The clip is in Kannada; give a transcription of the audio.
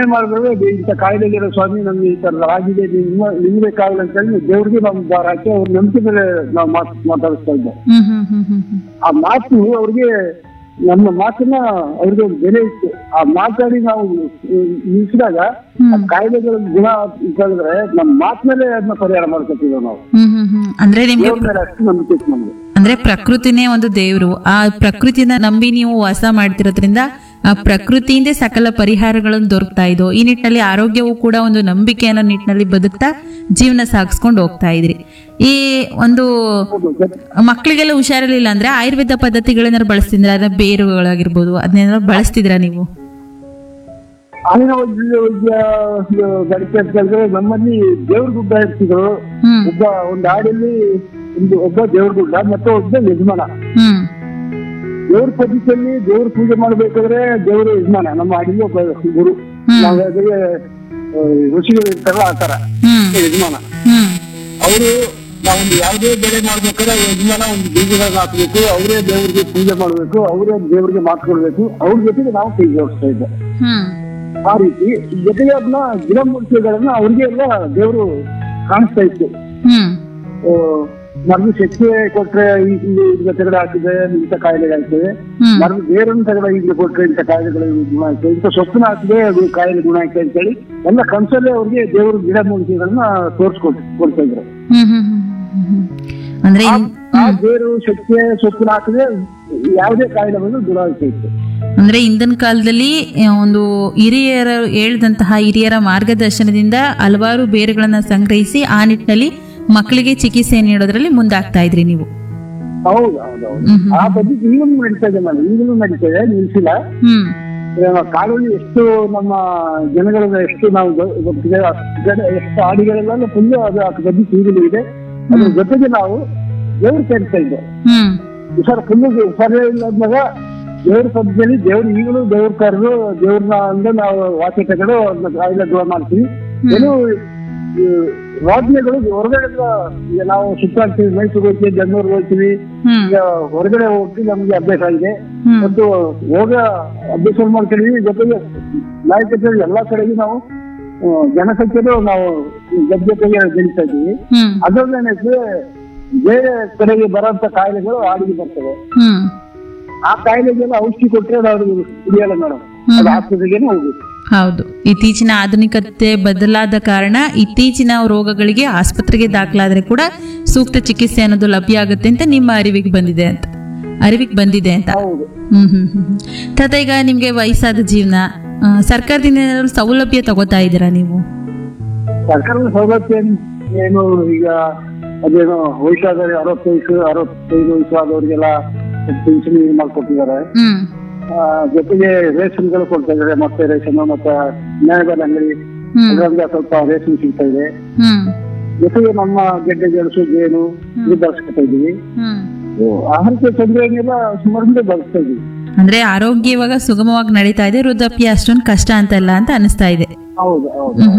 ಏನೇ ಮಾಡಿದ್ರು ಇಂಥ ಕಾಯಿಲೆಗಿರೋ ಸ್ವಾಮಿ ನಮ್ಗೆ ಈ ತರ ಆಗಿದೆ ನಿಮ್ಮ ನಿಮ್ಗೆ ಕಾಯಿಲೆ ಅಂತ ಹೇಳಿ ದೇವ್ರಿಗೆ ನಮ್ ದಾರ ಹಾಕಿ ಅವ್ರ ನಂಬಿಕೆ ಮೇಲೆ ನಾವು ಮಾತು ಮಾತಾಡಿಸ್ತಾ ಇದ್ದೆ ಹ್ಮ್ ಹ್ಮ್ ಹ್ಮ್ ಹ್ಮ್ ಹ್ಮ್ ಆ ಮಾತು ಅವ್ರಿಗೆ ನಮ್ಮ ಮಾತನ್ನ ಅವ್ರಿಗೆ ಒಂದು ಬೆಲೆ ಇತ್ತು ಆ ಮಾತಾಡಿ ನಾವು ನಿಲ್ಸಿದಾಗ ಆ ಕಾಯಿಲೆಗಳ ಗುಣ ಅಂತ ಹೇಳಿದ್ರೆ ನಮ್ಮ ಮಾತಿನಲ್ಲೇ ಅದನ್ನ ಪರಿಹಾರ ಮಾಡ್ಕೊತೀವಿ ನಾವು ಹ್ಮ್ ಹ್ಮ್ ಹ್ಮ್ ಅಂದ್ರೆ ನಿಮ್ಗೆ ದೇವ್ರ ಮೇಲೆ ಅಷ್ಟು ನಂಬಿಕೆ ಇತ್ತು ನಮ್ಗೆ ಅಂದ್ರೆ ಪ್ರಕೃತಿನೇ ಒಂದು ದೇವ್ರು ಆ ಪ್ರಕೃತಿನ ನಂಬಿ ನೀವು ವಾಸ ಮಾಡ್ತಿರೋದ್ರಿಂದ ಆ ಪ್ರಕೃತಿಯಿಂದ ಸಕಲ ಪರಿಹಾರಗಳನ್ನು ದೊರಕ್ತಾ ಇದ್ದು ಈ ನಿಟ್ಟಿನಲ್ಲಿ ಆರೋಗ್ಯವು ಕೂಡ ಒಂದು ನಂಬಿಕೆಯನ್ನ ನಿಟ್ಟಿನಲ್ಲಿ ಬದುಕ್ತಾ ಜೀವನ ಸಾಗಿಸ್ಕೊಂಡು ಹೋಗ್ತಾ ಇದ್ರಿ ಈ ಒಂದು ಹೌದು, ಜೊತೆ- ಮಕ್ಕಳಿಗೆಲ್ಲ ಹುಷಾರಿರ್ಲಿಲ್ಲ ಅಂದ್ರೆ ಆಯುರ್ವೇದ ಪದ್ಧತಿಗಳೇನಾದ್ರು ಬಳಸ್ತಿದ್ರ ಅದ್ರ ಬೇರುಗಳಾಗಿರ್ಬೋದು ಅದನ್ನೇನಾದ್ರು ಬಳಸ್ತಿದ್ರಾ ನೀವು ಹಾಲಿನ ವೈದ್ಯ ವೈದ್ಯ ಗಡಿಕೆ ಅಂತ ಹೇಳಿದ್ರೆ ನಮ್ಮಲ್ಲಿ ದೇವ್ರ ಗುಡ್ಡ ಇರ್ತಿದ್ರು ಹ್ಮ್ ಒಬ್ಬ ಒಂದು ಹಾಡಲ್ಲಿ ಒಂದು ಒಬ್ಬ ದೇವ್ರ ಗುಡ್ಡ ಮತ್ತೆ ಒಬ್ಬ ಯಜಮಾನ ಹ್ಮ್ ದೇವ್ರ ಪದ್ಧತಿಯಲ್ಲಿ ದೇವ್ರ ಪೂಜೆ ಮಾಡ್ಬೇಕಾದ್ರೆ ದೇವ್ರ ಯಜಮಾನ ನಮ್ಮ ಹಾಡಿಗೆ ಒಬ್ಬ ಗುರು ಹ್ಮ್. ನಾವು ಅದ್ರಿಗೆ ಆ, ಋಷಿಗಳು ಇರ್ತಾರಲ್ಲ ಆ ತರ ಹ್ಮ್ ಯಜಮಾನ ಹ್ಮ್ ಅವರು ನಾವೊಂದು ಯಾವುದೇ ಬೆಳೆ ಮಾಡ್ಬೇಕಾದ್ರೆ ಯಜಮಾನ ಒಂದು ಬೀಜಗಳನ್ನ ಹಾಕ್ಬೇಕು ಅವರೇ ದೇವ್ರಿಗೆ ಪೂಜೆ ಮಾಡ್ಬೇಕು ಅವರೇ ದೇವ್ರಿಗೆ ಮಾತ್ಕೊಳ್ಬೇಕು ಅವ್ರ ಜೊತೆಗೆ ನಾವು ಕೈ ಜೋಡಿಸ್ತಾ ಇದ್ದೆ ಹ್ಮ್ ಆ ರೀತಿ ಜೊತೆಗೆ ಅದನ್ನ ಗಿಡಮೂಲಿಕೆಗಳನ್ನ ಅವ್ರಿಗೆ ಎಲ್ಲ ದೇವರು ಕಾಣಿಸ್ತಾ ಇತ್ತು ಹ್ಮ್ ಮರದ ಶಕ್ತಿ ಕೊಟ್ರೆ ಈ- ಈ ಈಗ ತೆಗಡೆ ಹಾಕಿದೆ ಇಂಥ ಕಾಯಿಲೆಗಳಾಗ್ತದೆ ಹ್ಮ್ ಮರದ ಬೇರನ್ನು ತೆಗಡೆ ಈಗ ಕೊಟ್ರೆ ಇಂಥ ಕಾಯಿಲೆಗಳು ಗುಣ ಆಗ್ತದೆ ಇಂಥ ಸೊಪ್ಪನ್ನ ಹಾಕಿದೆ ಅದು ಕಾಯಿಲೆ ಗುಣ ಆಗ್ತದೆ ಅಂತೇಳಿ ಎಲ್ಲ ಕನ್ಸಲ್ಲೇ ಅವ್ರಿಗೆ ದೇವರು ಗಿಡ ಮೂಲಿಕೆಗಳನ್ನ ತೋರಿಸ್ಕೊಟ್ ಕೊಡ್ತಾ ಇದ್ರು ಹ್ಮ್ ಹ್ಮ್ ಹ್ಮ್ ಹ್ಮ್ ಹ್ಮ್. ಅಂದ್ರೆ ಇನ್- ಆ ಬೇರು ಶಕ್ತಿ ಸೊಪ್ಪನ್ನ ಹಾಕಿದ್ರೆ ಯಾವುದೇ ಕಾಯಿಲೆ ಬಂದು ಗುಣ ಆಗ್ತಾ ಇತ್ತು ಅಂದ್ರೆ ಇಂದಿನ ಕಾಲದಲ್ಲಿ ಆ, ಒಂದು ಹಿರಿಯರ ಹೇಳಿದಂತಹ ಹಿರಿಯರ ಮಾರ್ಗದರ್ಶನದಿಂದ ಹಲವಾರು ಬೇರುಗಳನ್ನ ಸಂಗ್ರಹಿಸಿ ಆ ನಿಟ್ಟಿನಲ್ಲಿ ಮಕ್ಕಳಿಗೆ ಚಿಕಿತ್ಸೆ ನೀಡೋದ್ರಲ್ಲಿ ಮುಂದಾಗ್ತಾ ಇದ್ರಿ ನೀವು ಹೌದು ಹೌದು ಹೌದು ಹ್ಮ್ ಹ್ಮ್. ಆ ಪದ್ಧತಿ ಈಗಲೂ ನಡೀತಾ ಇದೆ ನಾನು ಈಗಲೂ ನಡೀತಾ ಇದೆ ನಿಲ್ಸಿಲ್ಲ ಹ್ಮ್ ಇವಾಗ ಕಾಡಲ್ಲಿ ಎಷ್ಟು ನಮ್ಮ ಜನಗಳನ್ನ ಎಷ್ಟು ನಾವು ಗೊ- ಗೊತ್ತಿದೆ ಅಷ್ಟು ಜನ ಎಷ್ಟು ಹಾಡಿಗಳೆಲ್ಲ ಫುಲ್ ಅದು ಆ ಪದ್ಧತಿ ಈಗಲೂ ಇದೆ ಅದ್ರ ಜೊತೆಗೆ ನಾವು ದೇವ್ರು ಸೇರ್ತಾ ಇದ್ದೆ ಹ್ಮ್ ಸರ್ ಫುಲ್ ಸರಿ ಇಲ್ಲದಾಗ ದೇವ್ರ ಪದ್ಧತಿಯಲ್ಲಿ ದೇವ್ರು ಈಗಲೂ ದೇವ್ರ ಕರೆದು ದೇವ್ರನ್ನ ಅಂದ್ರೆ ನಾವು ವಾಕ್ಯ ತಗೊಂಡು ಅದನ್ನ ಕಾಯಿಲೆ ದೂರ ಮಾಡ್ತೀವಿ ಕೆಲವು ಈ, ವಾದ್ಯಗಳು ಹೊರಗಡೆ ಈಗ ನಾವು ಸುತ್ತಾಡ್ತೀವಿ ಮೈಸೂರು ಹೋಗ್ತೀವಿ ಬೆಂಗಳೂರು ಹೋಗ್ತೀವಿ ಹ್ಮ್ ಈಗ ಹೊರಗಡೆ ಹೋಗಿ ನಮ್ಗೆ ಅಭ್ಯಾಸ ಆಗಿದೆ ಹ್ಮ್ ಮತ್ತು ಹೋಗ ಅಭ್ಯಾಸ ಮಾಡ್ಕೊಂಡಿದೀವಿ ಜೊತೆಗೆ ನಾಯಕತೆ ಎಲ್ಲಾ ಕಡೆಗೂ ನಾವು ಆ, ಜನಸಂಖ್ಯೆನೂ ನಾವು ಗದ್ದೆಗೆ ಬೆಳೀತಾ ಇದ್ದೀವಿ ಹ್ಮ್ ಅದರಲ್ಲೇನೈತೆ ಬೇರೆ ಕಡೆಗೆ ಬರೋಂತ ಕಾಯಿಲೆಗಳು ಹಾಡಿಗೆ ಬರ್ತವೆ ಹ್ಮ್ ಆ ಕಾಯಿಲೆಗೆಲ್ಲ ಔಷಧಿ ಕೊಟ್ಟರೆ ನಾವು ಕುಡಿಯಲ್ಲ ಮೇಡಮ್ ಅದು ಆಸ್ಪತ್ರೆಗೇನೆ ಹೋಗ್ಬೇಕು ಹೌದು ಇತ್ತೀಚಿನ ಆಧುನಿಕತೆ ಬದಲಾದ ಕಾರಣ ಇತ್ತೀಚಿನ ರೋಗಗಳಿಗೆ ಆಸ್ಪತ್ರೆಗೆ ದಾಖಲಾದ್ರೆ ಕೂಡ ಸೂಕ್ತ ಚಿಕಿತ್ಸೆ ಅನ್ನೋದು ಲಭ್ಯ ಆಗುತ್ತೆ ಅಂತ ನಿಮ್ಮ ಅರಿವಿಗೆ ಬಂದಿದೆ ಅಂತ ಅರಿವಿಗೆ ಬಂದಿದೆ ಅಂತ ಹೌದು ಹ್ಮ್ ಹ್ಮ್ ಹ್ಮ್ ಹ್ಮ್. ತಾತ ಈಗ ನಿಮ್ಗೆ ವಯಸ್ಸಾದ ಜೀವನ ಆ, ಸರ್ಕಾರದಿಂದ ಏನಾದ್ರು ಸೌಲಭ್ಯ ತಗೋತಾ ಇದ್ದೀರಾ ನೀವು ಸರ್ಕಾರದ ಸೌಲಭ್ಯ ಏನ್- ಏನು ಈಗ ಅದೇನೋ ವಯಸ್ಸಾದ ಅರವತ್ತು ವಯಸ್ಸು ಅರವತ್ತೈದು ವಯಸ್ಸು ಆದವರಿಗೆಲ್ಲ ಪಿಂಚಣಿ ಮಾಡ್ಕೊಟ್ಟಿದ್ದಾರೆ ಹ್ಮ್ ಆ, ಜೊತೆಗೆ ರೇಷನ್ಗಳು ಕೊಡ್ತಾ ಇದ್ದಾರೆ ಮತ್ತೆ ರೇಷನ್ ಮತ್ತೆ ನ್ಯಾಯಬೆಲೆ ಅಂಗಡಿ ಹ್ಮ್ ಅದರಲ್ಲಿ ಸ್ವಲ್ಪ ರೇಷನ್ ಸಿಗ್ತಾ ಇದೆ ಹ್ಮ್ ಜೊತೆಗೆ ನಮ್ಮ ಗೆಡ್ಡೆ ಗೆಣಸು ಜೇನು ಇದು ಬಳಸ್ಕೊತಾ ಇದೀವಿ ಹ್ಮ್ ಆಹಾರಕ್ಕೆ ತೊಂದರೆ ಏನಿಲ್ಲ ಸುಮಾರು ಬಳಸ್ತಾ ಇದೀವಿ ಅಂದ್ರೆ ಆರೋಗ್ಯ ಇವಾಗ ಸುಗಮವಾಗಿ ನಡೀತಾ ಇದೆ ವೃದ್ಧಾಪ್ಯ ಅಷ್ಟೊಂದು ಕಷ್ಟ ಅಂತಲ್ಲ ಅಂತ ಅನಿಸ್ತಾ ಇದೆ ಹೌದು ಹೌದು